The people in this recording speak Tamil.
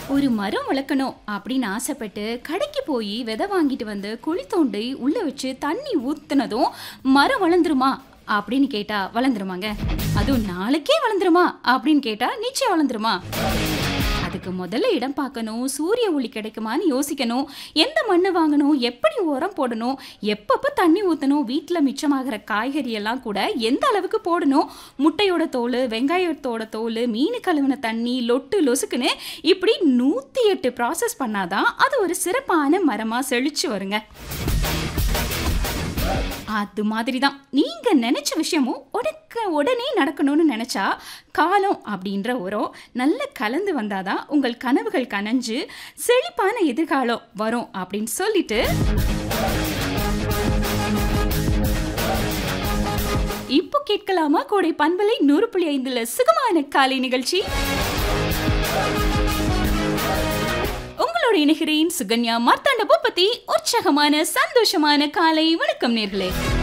ஒரு மரம் வளர்க்கணும் அப்படின்னு ஆசைப்பட்டு கடைக்கு போய் விதை வாங்கிட்டு வந்து குழி தோண்டி உள்ள வச்சு தண்ணி ஊத்துனதும் மரம் வளர்ந்துருமா அப்படின்னு கேட்டா வளர்ந்துருமாங்க அதுவும் நாளைக்கே வளர்ந்துருமா அப்படின்னு கேட்டா நிச்சயம் வளர்ந்துருமா அதுக்கு முதல்ல இடம் பார்க்கணும் சூரிய ஒளி கிடைக்குமான்னு யோசிக்கணும் எந்த மண்ணு வாங்கணும் எப்படி உரம் போடணும் எப்பப்போ தண்ணி ஊற்றணும் வீட்டில் மிச்சமாகிற காய்கறி எல்லாம் கூட எந்த அளவுக்கு போடணும் முட்டையோட தோல் வெங்காயத்தோட தோல் மீன் கழுவின தண்ணி லொட்டு லொசுக்குன்னு இப்படி நூற்றி எட்டு ப்ராசஸ் பண்ணாதான் அது ஒரு சிறப்பான மரமாக செழிச்சு வருங்க அது மாதிரி தான் நீங்க நினைச்ச விஷயமும் உடக்க உடனே நடக்கணும்னு நினைச்சா காலம் அப்படின்ற உரம் நல்ல கலந்து வந்தாதான் உங்கள் கனவுகள் கனஞ்சு செழிப்பான எதிர்காலம் வரும் அப்படின்னு சொல்லிட்டு இப்போ கேட்கலாமா கோடை பண்பலை நூறு புள்ளி ஐந்துல சுகமான காலை நிகழ்ச்சி உங்களோட இணைகிறேன் சுகன்யா மார்த்தாண்ட பத்தி உற்சாகமான சந்தோஷமான காலை வணக்கம் நேர்களே